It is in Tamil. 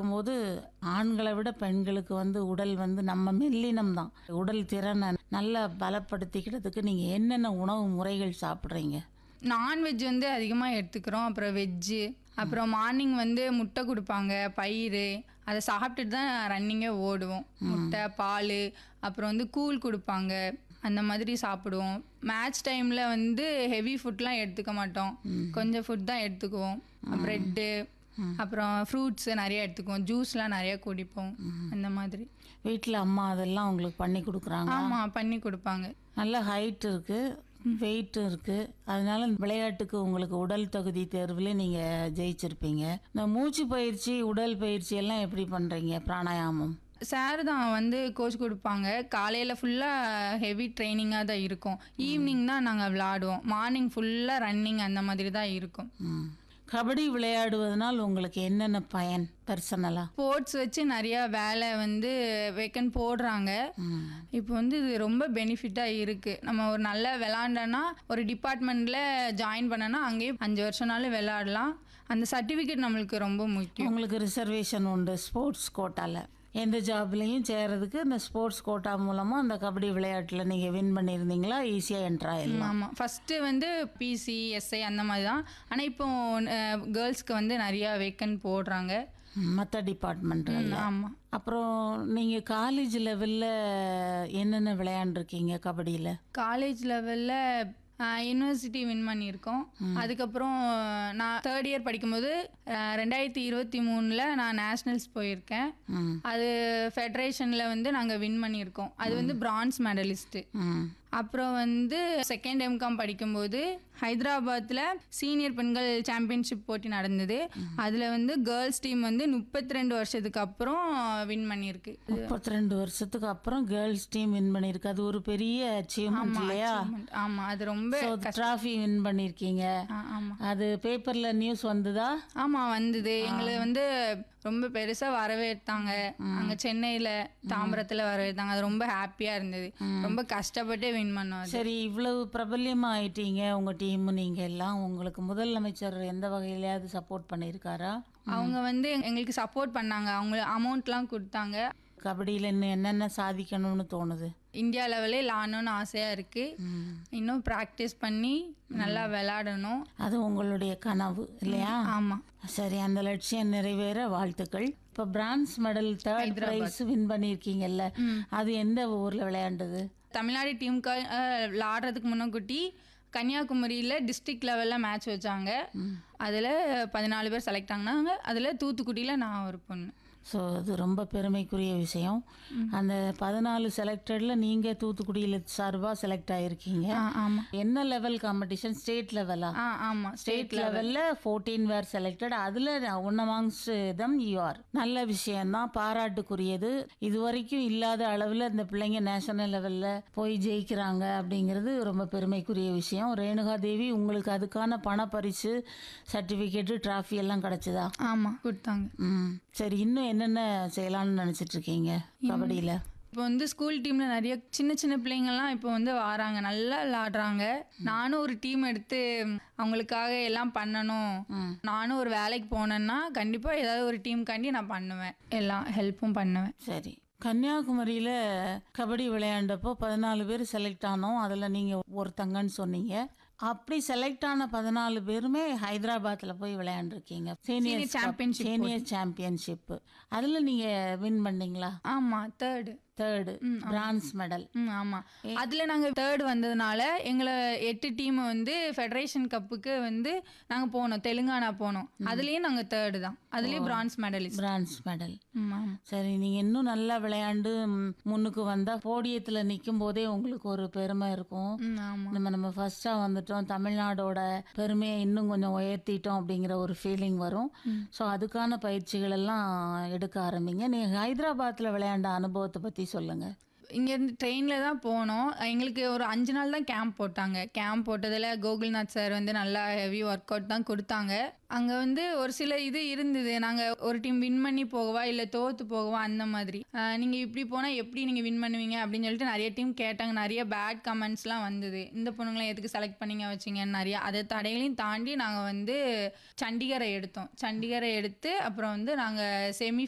பார்க்கும்போது ஆண்களை விட பெண்களுக்கு வந்து உடல் வந்து நம்ம மெல்லினம் தான் உடல் திறனை நல்லா பலப்படுத்திக்கிறதுக்கு நீங்கள் என்னென்ன உணவு முறைகள் சாப்பிட்றீங்க நான்வெஜ் வந்து அதிகமாக எடுத்துக்கிறோம் அப்புறம் வெஜ்ஜு அப்புறம் மார்னிங் வந்து முட்டை கொடுப்பாங்க பயிறு அதை சாப்பிட்டுட்டு தான் ரன்னிங்கே ஓடுவோம் முட்டை பால் அப்புறம் வந்து கூழ் கொடுப்பாங்க அந்த மாதிரி சாப்பிடுவோம் மேட்ச் டைமில் வந்து ஹெவி ஃபுட்லாம் எடுத்துக்க மாட்டோம் கொஞ்சம் ஃபுட் தான் எடுத்துக்குவோம் ப்ரெட்டு அப்புறம் ஃப்ரூட்ஸ் நிறைய எடுத்துக்குவோம் ஜூஸ்லாம் நிறைய குடிப்போம் அந்த மாதிரி வீட்டில் அம்மா அதெல்லாம் உங்களுக்கு பண்ணி கொடுக்குறாங்க ஆமாம் பண்ணி கொடுப்பாங்க நல்ல ஹைட் இருக்குது வெயிட்டும் இருக்குது அதனால விளையாட்டுக்கு உங்களுக்கு உடல் தகுதி தேர்வில் நீங்கள் ஜெயிச்சிருப்பீங்க இந்த மூச்சு பயிற்சி உடல் பயிற்சி எல்லாம் எப்படி பண்ணுறீங்க பிராணாயாமம் சார் தான் வந்து கோச் கொடுப்பாங்க காலையில் ஃபுல்லாக ஹெவி ட்ரைனிங்காக தான் இருக்கும் ஈவினிங் தான் நாங்கள் விளாடுவோம் மார்னிங் ஃபுல்லாக ரன்னிங் அந்த மாதிரி தான் இருக்கும் ம். கபடி விளையாடுவதனால் உங்களுக்கு என்னென்ன பயன் பர்சனலாக ஸ்போர்ட்ஸ் வச்சு நிறையா வேலை வந்து வேக்கன் போடுறாங்க இப்போ வந்து இது ரொம்ப பெனிஃபிட்டாக இருக்குது நம்ம ஒரு நல்ல விளாண்டோன்னா ஒரு டிபார்ட்மெண்ட்டில் ஜாயின் பண்ணனா அங்கேயே அஞ்சு வருஷம்னாலும் விளாடலாம் அந்த சர்டிஃபிகேட் நம்மளுக்கு ரொம்ப முக்கியம் உங்களுக்கு ரிசர்வேஷன் உண்டு ஸ்போர்ட்ஸ் கோட்டாவில் எந்த ஜாப்லேயும் சேர்றதுக்கு இந்த ஸ்போர்ட்ஸ் கோட்டா மூலமாக அந்த கபடி விளையாட்டில் நீங்கள் வின் பண்ணியிருந்தீங்களா ஈஸியாக என்ட்ரு ஆயிடலாம் ஆமாம் ஃபஸ்ட்டு வந்து பிசி எஸ்ஐ அந்த மாதிரி தான் ஆனால் இப்போ கேர்ள்ஸ்க்கு வந்து நிறையா வேக்கன் போடுறாங்க மற்ற டிபார்ட்மெண்ட்டுகளில் ஆமாம் அப்புறம் நீங்கள் காலேஜ் லெவலில் என்னென்ன விளையாண்டுருக்கீங்க கபடியில் காலேஜ் லெவலில் யூனிவர்சிட்டி வின் பண்ணியிருக்கோம் அதுக்கப்புறம் நான் தேர்ட் இயர் படிக்கும்போது அஹ், ரெண்டாயிரத்தி இருபத்தி மூணில் நான் நேஷ்னல்ஸ் போயிருக்கேன் ம் அது ஃபெடரேஷனில் வந்து நாங்கள் வின் பண்ணியிருக்கோம் அது வந்து பிரான்ஸ் மெடலிஸ்ட்டு ம் அப்புறம் வந்து செகண்ட் எம்காம் படிக்கும்போது ஹைதராபாத்தில் சீனியர் பெண்கள் சாம்பியன்ஷிப் போட்டி நடந்தது அதில் வந்து கேர்ள்ஸ் டீம் வந்து முப்பத்தி ரெண்டு வருஷத்துக்கு அப்புறம் வின் பண்ணியிருக்கு முப்பத்தி ரெண்டு வருஷத்துக்கு அப்புறம் கேர்ள்ஸ் டீம் வின் பண்ணியிருக்கு அது ஒரு பெரிய அச்சீவ்மெண்ட் இல்லையா ஆமாம் அது ரொம்ப ட்ராஃபி வின் பண்ணியிருக்கீங்க ஆமாம் அது பேப்பரில் நியூஸ் வந்ததா ஆமாம் வந்தது எங்களை வந்து ரொம்ப பெருசாக வரவேற்றாங்க அங்கே சென்னையில் தாம்பரத்தில் வரவேற்றாங்க அது ரொம்ப ஹாப்பியாக இருந்தது ரொம்ப கஷ்டப்பட்டு வின் பண்ணோம் அது சரி இவ்வளவு பிரபல்யமாக ஆயிட்டீங்க உங்கள் டீம் நீங்கள் எல்லாம் உங்களுக்கு முதலமைச்சர் எந்த வகையிலையாவது சப்போர்ட் பண்ணியிருக்காரா அவங்க வந்து எங்களுக்கு சப்போர்ட் பண்ணாங்க அவங்க அமௌண்ட்லாம் கொடுத்தாங்க கபடியில் இன்னும் என்னென்ன சாதிக்கணும்னு தோணுது இந்தியா லெவலே விளாடணும்னு ஆசையாக இருக்குது இன்னும் ப்ராக்டிஸ் பண்ணி நல்லா விளாடணும் அது உங்களுடைய கனவு இல்லையா ஆமாம் சரி அந்த லட்சியம் நிறைவேற வாழ்த்துக்கள் இப்போ France medal third prize win பண்ணியிருக்கீங்கல்ல அது எந்த ஊரில் விளையாண்டது தமிழ்நாடு டீமுக்கு விளாடுறதுக்கு முன்னக்கூட்டி கன்னியாகுமரியில் டிஸ்ட்ரிக்ட் லெவலில் மேட்ச் வச்சாங்க அதில் பதினாலு பேர் செலக்ட் ஆனாங்க அதில் தூத்துக்குடியில் நான் ஒரு பொண்ணு ஸோ அது ரொம்ப பெருமைக்குரிய விஷயம் அந்த பதினாலு செலக்டடில் நீங்கள் தூத்துக்குடியில் சார்பாக செலக்ட் ஆகிருக்கீங்க ஆ ஆமாம் என்ன லெவல் காம்படிஷன் ஸ்டேட் லெவலா ஆ ஆமாம் ஸ்டேட் லெவலில் ஃபோர்டீன் வேர் செலக்டட் அதில் ஒன் அமாங்ஸ்ட் தம் யூஆர் நல்ல விஷயம்தான் பாராட்டுக்குரியது இது வரைக்கும் இல்லாத அளவில் இந்த பிள்ளைங்க நேஷனல் லெவலில் போய் ஜெயிக்கிறாங்க அப்படிங்கிறது ரொம்ப பெருமைக்குரிய விஷயம் ரேணுகா தேவி உங்களுக்கு அதுக்கான பணப்பரிசு சர்டிஃபிகேட்டு ட்ராஃபி எல்லாம் கிடச்சிதா ஆமாம் கொடுத்தாங்க ம் சரி இன்னும் என்னென்ன செய்யலாம்னு நினச்சிட்டு இருக்கீங்க கபடியில் இப்போ வந்து ஸ்கூல் டீமில் நிறைய சின்ன சின்ன பிள்ளைங்கள்லாம் இப்போ வந்து வராங்க நல்லா விளாடுறாங்க நானும் ஒரு டீம் எடுத்து அவங்களுக்காக எல்லாம் பண்ணணும் நானும் ஒரு வேலைக்கு போனேன்னா கண்டிப்பாக ஏதாவது ஒரு டீமுக்காண்டி நான் பண்ணுவேன் எல்லாம் ஹெல்ப்பும் பண்ணுவேன் சரி கன்னியாகுமரியில் கபடி விளையாண்டப்போ பதினாலு பேர் செலக்ட் ஆனோம் அதில் நீங்கள் ஒருத்தங்கன்னு சொன்னீங்க அப்படி செலக்ட் ஆன பதினாலு பேருமே ஹைதராபாத்தில் போய் விளையாண்டுருக்கீங்க சீனியர் championship சீனியர் சாம்பியன்ஷிப்பு அதில் நீங்கள் வின் பண்ணீங்களா ஆமாம் தேர்டு தேர்டு பிரான்ஸ் மெடல் ம் ஆமாம் அதில் நாங்கள் தேர்ட் வந்ததுனால எங்களை எட்டு டீம் வந்து ஃபெடரேஷன் கப்புக்கு வந்து நாங்கள் போனோம் தெலுங்கானா போனோம் அதுலேயும் நாங்கள் தேர்டு தான் அதுலேயும் பிரான்ஸ் மெடலிஸ்ட் பிரான்ஸ் மெடல் ம் ஆமாம் சரி நீங்கள் இன்னும் நல்லா விளையாண்டு ம், முன்னுக்கு வந்தால் போடியத்தில் நிற்கும் போதே உங்களுக்கு ஒரு பெருமை இருக்கும் ம் ஆமாம் நம்ம நம்ம ஃபர்ஸ்ட்டாக வந்துட்டோம் தமிழ்நாடோட பெருமையை இன்னும் கொஞ்சம் உயர்த்திட்டோம் அப்படிங்கிற ஒரு ஃபீலிங் வரும் ஸோ அதுக்கான பயிற்சிகள் எல்லாம் எடுக்க ஆரம்பிங்க நீங்கள் ஹைதராபாத்தில் விளையாண்ட அனுபவத்தை பற்றி சொல்லுங்கள் இங்கேருந்து ட்ரெயினில் தான் போனோம் எங்களுக்கு ஒரு அஞ்சு நாள் தான் கேம்ப் போட்டாங்க கேம்ப் போட்டதில் கோகுல்நாத் சார் வந்து நல்லா ஹெவி ஒர்க் அவுட் தான் கொடுத்தாங்க அங்கே வந்து ஒரு சில இது இருந்தது நாங்கள் ஒரு டீம் வின் பண்ணி போகவா இல்லை தோற்று போகவா அந்த மாதிரி நீங்கள் இப்படி போனால் எப்படி நீங்கள் வின் பண்ணுவீங்க அப்படின்னு சொல்லிட்டு நிறைய டீம் கேட்டாங்க நிறைய பேட் கமெண்ட்ஸ்லாம் வந்தது இந்த பொண்ணுங்களாம் எதுக்கு செலக்ட் பண்ணீங்க வச்சிங்கன்னு நிறைய அதை தடைகளையும் தாண்டி நாங்கள் வந்து சண்டிகரை எடுத்தோம் சண்டிகரை எடுத்து அப்புறம் வந்து நாங்கள் செமி